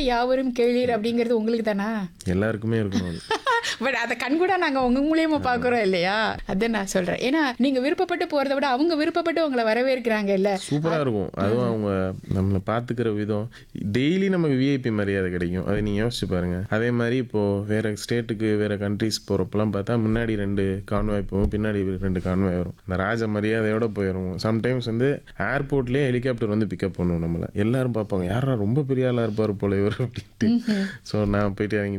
யாவரும் கேளீர் அப்படிங்கிறது உங்களுக்கு தானா எல்லாருக்குமே இருக்கணும் அது. பட் அதை கண்கூட நாங்க உங்க மூலியமா பாக்குறோம் இல்லையா அதான் நான் சொல்றேன் ஏன்னா நீங்க விருப்பப்பட்டு போறதை விட அவங்க விருப்பப்பட்டு உங்களை வரவேற்கிறாங்க இல்ல சூப்பரா இருக்கும் அதுவும் அவங்க நம்மளை பாத்துக்கிற விதம் டெய்லி நமக்கு விஐபி மரியாதை கிடைக்கும் அதை நீங்க யோசிச்சு பாருங்க அதே மாதிரி இப்போ வேற ஸ்டேட்டுக்கு வேற கண்ட்ரிஸ் போறப்பெல்லாம் பார்த்தா முன்னாடி ரெண்டு கான்வாய் போகும் பின்னாடி ரெண்டு கான்வாய் வரும் இந்த ராஜ மரியாதையோட போயிடும் சம்டைம்ஸ் வந்து ஏர்போர்ட்லயே ஹெலிகாப்டர் வந்து பிக்கப் பண்ணுவோம் நம்மள எல்லாரும் பார்ப்பாங்க யாரா ரொம்ப பெரிய ஆளா இருப்பாரு போல இவர் அப்படின்ட்டு ஸோ நான் போயிட்டு இறங்கி